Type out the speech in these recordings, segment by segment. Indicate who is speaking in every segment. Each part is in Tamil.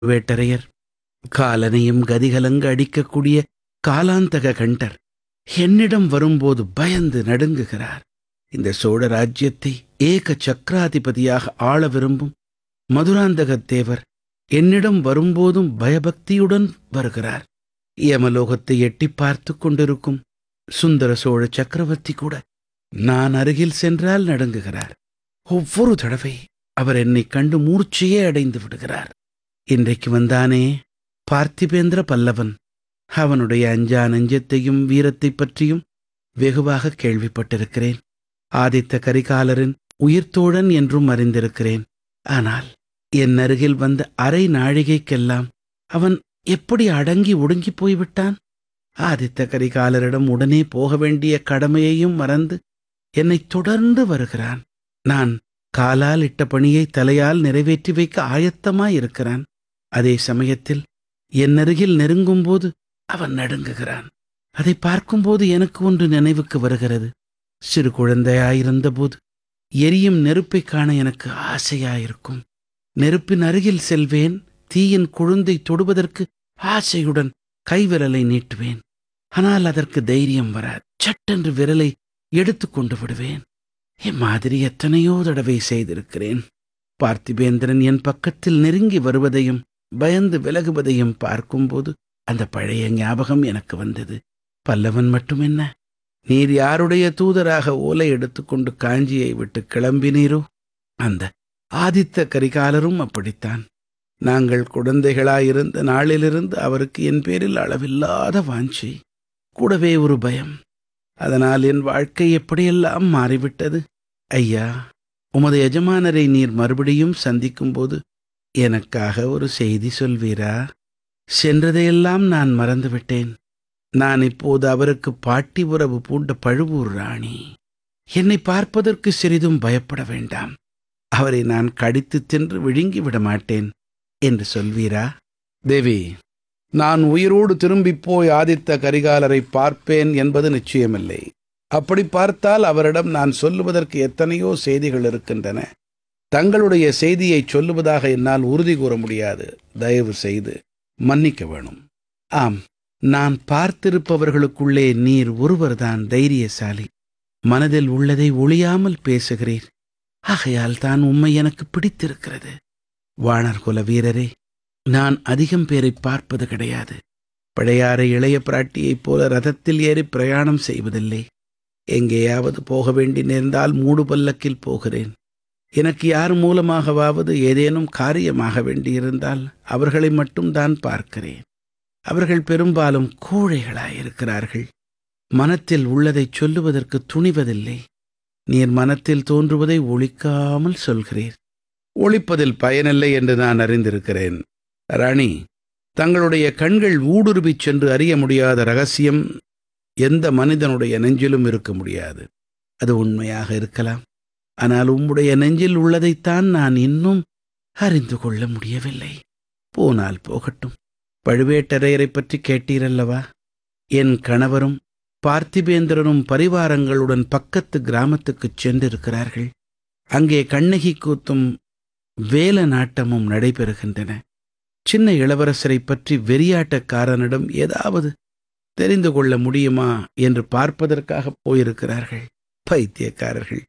Speaker 1: வேட்டரையர் காலனையும் கதிகலங்க அடிக்கக்கூடிய காலாந்தக கண்டர் என்னிடம் வரும்போது பயந்து நடுங்குகிறார் இந்த சோழ ராஜ்யத்தை ஏக சக்கராதிபதியாக ஆள விரும்பும் மதுராந்தகத் தேவர் என்னிடம் வரும்போதும் பயபக்தியுடன் வருகிறார் யமலோகத்தை எட்டி பார்த்து கொண்டிருக்கும் சுந்தர சோழ சக்கரவர்த்தி கூட நான் அருகில் சென்றால் நடுங்குகிறார் ஒவ்வொரு தடவை அவர் என்னைக் கண்டு மூர்ச்சையே அடைந்து விடுகிறார் இன்றைக்கு வந்தானே பார்த்திபேந்திர பல்லவன் அவனுடைய அஞ்சா நெஞ்சத்தையும் வீரத்தைப் பற்றியும் வெகுவாக கேள்விப்பட்டிருக்கிறேன் ஆதித்த கரிகாலரின் உயிர்த்தோழன் என்றும் அறிந்திருக்கிறேன் ஆனால் என் அருகில் வந்த அரை நாழிகைக்கெல்லாம் அவன் எப்படி அடங்கி ஒடுங்கிப் போய்விட்டான் ஆதித்த கரிகாலரிடம் உடனே போக வேண்டிய கடமையையும் மறந்து என்னைத் தொடர்ந்து வருகிறான் நான் காலால் இட்ட பணியை தலையால் நிறைவேற்றி வைக்க ஆயத்தமாயிருக்கிறான் அதே சமயத்தில் என் அருகில் நெருங்கும்போது அவன் நடுங்குகிறான் அதை பார்க்கும்போது எனக்கு ஒன்று நினைவுக்கு வருகிறது சிறு குழந்தையாயிருந்தபோது எரியும் நெருப்பைக் காண எனக்கு ஆசையாயிருக்கும் நெருப்பின் அருகில் செல்வேன் தீயின் கொழுந்தை தொடுவதற்கு ஆசையுடன் கைவிரலை நீட்டுவேன் ஆனால் அதற்கு தைரியம் வராது சட்டென்று விரலை எடுத்துக் கொண்டு விடுவேன் இம்மாதிரி எத்தனையோ தடவை செய்திருக்கிறேன் பார்த்திபேந்திரன் என் பக்கத்தில் நெருங்கி வருவதையும் பயந்து விலகுவதையும் பார்க்கும்போது அந்த பழைய ஞாபகம் எனக்கு வந்தது பல்லவன் மட்டும் என்ன நீர் யாருடைய தூதராக ஓலை எடுத்துக்கொண்டு காஞ்சியை விட்டு கிளம்பினீரோ அந்த ஆதித்த கரிகாலரும் அப்படித்தான் நாங்கள் குழந்தைகளாயிருந்த நாளிலிருந்து அவருக்கு என் பேரில் அளவில்லாத வாஞ்சை கூடவே ஒரு பயம் அதனால் என் வாழ்க்கை எப்படியெல்லாம் மாறிவிட்டது ஐயா உமது எஜமானரை நீர் மறுபடியும் சந்திக்கும்போது எனக்காக ஒரு செய்தி சொல்வீரா சென்றதையெல்லாம் நான் மறந்துவிட்டேன் நான் இப்போது அவருக்கு பாட்டி உறவு பூண்ட பழுவூர் ராணி என்னை பார்ப்பதற்கு சிறிதும் பயப்பட வேண்டாம் அவரை நான் கடித்து தின்று விழுங்கி விட மாட்டேன் என்று சொல்வீரா தேவி நான் உயிரோடு திரும்பிப் போய் ஆதித்த கரிகாலரை பார்ப்பேன் என்பது நிச்சயமில்லை அப்படி பார்த்தால் அவரிடம் நான் சொல்லுவதற்கு எத்தனையோ செய்திகள் இருக்கின்றன தங்களுடைய செய்தியை சொல்லுவதாக என்னால் உறுதி கூற முடியாது தயவு செய்து மன்னிக்க வேணும் ஆம் நான் பார்த்திருப்பவர்களுக்குள்ளே நீர் ஒருவர்தான் தைரியசாலி மனதில் உள்ளதை ஒளியாமல் பேசுகிறீர் ஆகையால் தான் உம்மை எனக்கு பிடித்திருக்கிறது வாணர்குல வீரரே நான் அதிகம் பேரை பார்ப்பது கிடையாது பழையாறை இளைய பிராட்டியைப் போல ரதத்தில் ஏறி பிரயாணம் செய்வதில்லை எங்கேயாவது போக வேண்டி நேர்ந்தால் மூடு பல்லக்கில் போகிறேன் எனக்கு யார் மூலமாகவாவது ஏதேனும் காரியமாக வேண்டியிருந்தால் அவர்களை மட்டும் தான் பார்க்கிறேன் அவர்கள் பெரும்பாலும் கோழைகளாயிருக்கிறார்கள் மனத்தில் உள்ளதைச் சொல்லுவதற்கு துணிவதில்லை நீர் மனத்தில் தோன்றுவதை ஒழிக்காமல் சொல்கிறீர் ஒழிப்பதில் பயனில்லை என்று நான் அறிந்திருக்கிறேன் ராணி தங்களுடைய கண்கள் ஊடுருவிச் சென்று அறிய முடியாத ரகசியம் எந்த மனிதனுடைய நெஞ்சிலும் இருக்க முடியாது அது உண்மையாக இருக்கலாம் ஆனால் உம்முடைய நெஞ்சில் உள்ளதைத்தான் நான் இன்னும் அறிந்து கொள்ள முடியவில்லை போனால் போகட்டும் பழுவேட்டரையரை பற்றி கேட்டீரல்லவா என் கணவரும் பார்த்திபேந்திரனும் பரிவாரங்களுடன் பக்கத்து கிராமத்துக்குச் சென்றிருக்கிறார்கள் அங்கே கண்ணகி கூத்தும் வேல நாட்டமும் நடைபெறுகின்றன சின்ன இளவரசரை பற்றி வெறியாட்டக்காரனிடம் ஏதாவது தெரிந்து கொள்ள முடியுமா என்று பார்ப்பதற்காக போயிருக்கிறார்கள் பைத்தியக்காரர்கள்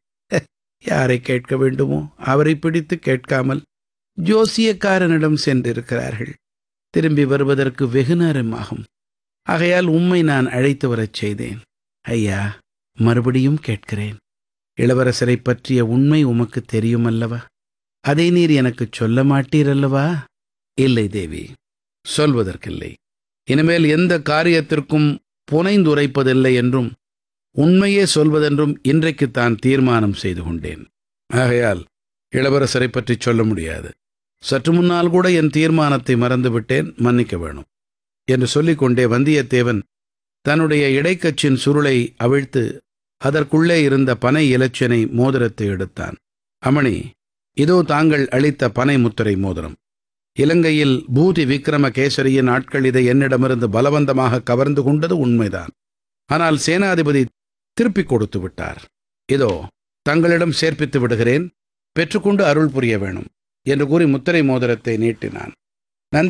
Speaker 1: யாரை கேட்க வேண்டுமோ அவரை பிடித்து கேட்காமல் ஜோசியக்காரனிடம் சென்றிருக்கிறார்கள் திரும்பி வருவதற்கு வெகு நேரமாகும் ஆகையால் உம்மை நான் அழைத்து வரச் செய்தேன் ஐயா மறுபடியும் கேட்கிறேன் இளவரசரை பற்றிய உண்மை உமக்கு தெரியுமல்லவா அதை நீர் எனக்குச் சொல்ல மாட்டீரல்லவா இல்லை தேவி சொல்வதற்கில்லை இனிமேல் எந்த காரியத்திற்கும் புனைந்துரைப்பதில்லை என்றும் உண்மையே சொல்வதென்றும் இன்றைக்குத்தான் தீர்மானம் செய்து கொண்டேன் ஆகையால் இளவரசரை பற்றி சொல்ல முடியாது சற்று முன்னால் கூட என் தீர்மானத்தை மறந்துவிட்டேன் மன்னிக்க வேணும் என்று சொல்லிக்கொண்டே வந்தியத்தேவன் தன்னுடைய இடைக்கச்சின் சுருளை அவிழ்த்து அதற்குள்ளே இருந்த பனை இலச்சினை மோதிரத்தை எடுத்தான் அமணி இதோ தாங்கள் அளித்த பனை முத்திரை மோதிரம் இலங்கையில் பூதி விக்ரம கேசரியின் ஆட்கள் இதை என்னிடமிருந்து பலவந்தமாக கவர்ந்து கொண்டது உண்மைதான் ஆனால் சேனாதிபதி திருப்பிக் கொடுத்து விட்டார் இதோ தங்களிடம் சேர்ப்பித்து விடுகிறேன் பெற்றுக்கொண்டு அருள் புரிய வேணும் என்று கூறி முத்திரை மோதிரத்தை நீட்டினான்